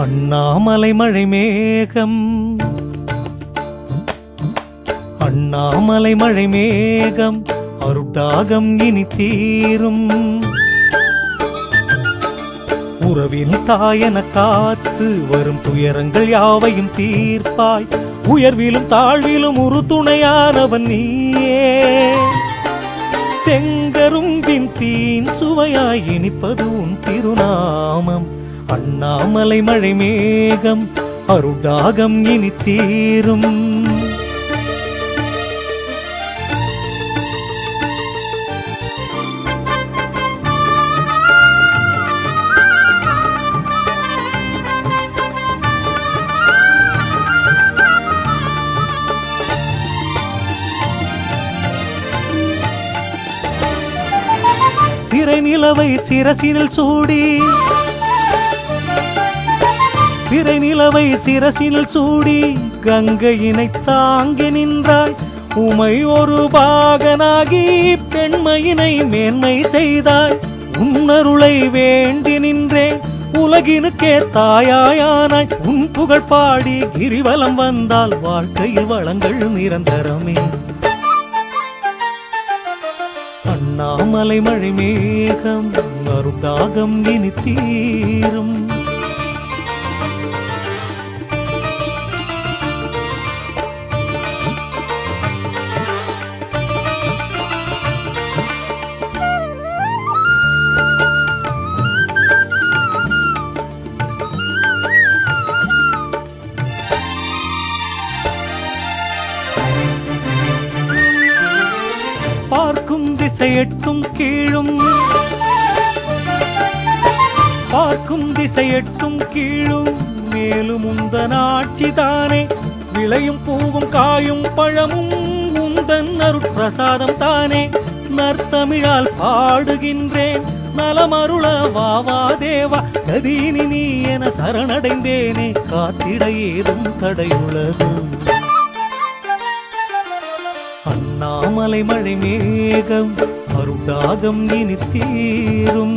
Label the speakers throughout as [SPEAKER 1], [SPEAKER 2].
[SPEAKER 1] அண்ணாமலை மழை மேகம் அண்ணாமலை மழை மேகம் அருட்டாகம் இனி தீரும் உறவின் தாயன காத்து வரும் துயரங்கள் யாவையும் தீர்ப்பாய் உயர்விலும் தாழ்விலும் ஒரு துணையானவன் நீயே செங்கரும்பின் தீன் சுவையாய் இனிப்பது உன் திருநாமம் அண்ணாமலை மழை மேகம் அருடாகம் இனி தீரும் பிறை நிலவை சிரசினில் சூடி பிறை நிலவை சிரசினில் சூடி கங்கையினை தாங்கி நின்றாய் உமை ஒரு பாகனாகி பெண்மையினை மேன்மை செய்தாய் உன்னருளை வேண்டி நின்றேன் உலகினுக்கே தாயாயானாய் உன் புகழ் பாடி கிரிவலம் வந்தால் வாழ்க்கையில் வளங்கள் நிரந்தரமே அண்ணாமலை மழை மேகம் அருடாகம் இனி தீரும் பார்க்கும் திசை எட்டும் கீழும் பார்க்கும் திசை எட்டும் கீழும் மேலும் உந்தன் ஆட்சி தானே விளையும் பூவும் காயும் பழமும் உந்தன் அருட்பிரசாதம் தானே நற்தமிழால் பாடுகின்றேன் நலமருள வாவா தேவா கதீனி நீ என சரணடைந்தேனே காத்திட ஏதும் தடையுள்ளது அண்ணாமலை மழை மேகம் அருடாகம் இனி தீரும்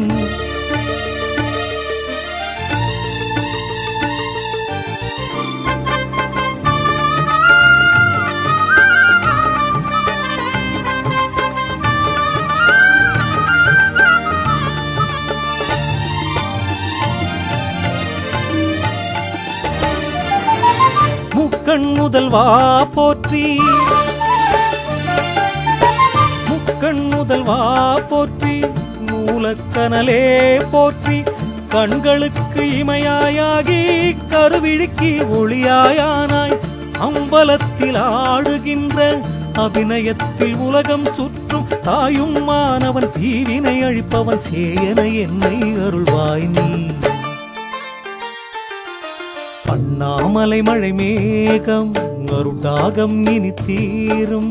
[SPEAKER 1] முக்கண் முதல்வா போற்றி முக்கண் முதல்வா போற்றி மூலக்கனலே போற்றி கண்களுக்கு இமையாயாகி கருவிழிக்கு ஒளியாயானாய் அம்பலத்தில் ஆடுகின்ற அபிநயத்தில் உலகம் சுற்றும் தாயும் மாணவன் தீவினை அழிப்பவன் சேயன என்னை அருள்வாய் நீ அண்ணாமலை மழை மேகம் அருடாகம் இனி தீரும்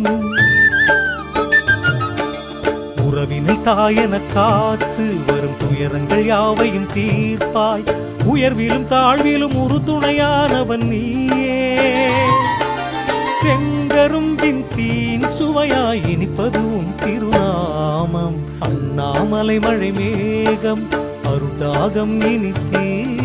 [SPEAKER 1] உறவினை தாயன காத்து வரும் துயரங்கள் யாவையும் தீர்ப்பாய் உயர்விலும் தாழ்விலும் ஒரு துணையானவன் நீயே செங்கரும்பின் தீன் சுவையாய் இனிப்பது உன் திருநாமம் அண்ணாமலை மழை மேகம் அருடாகம் இனி தீரும்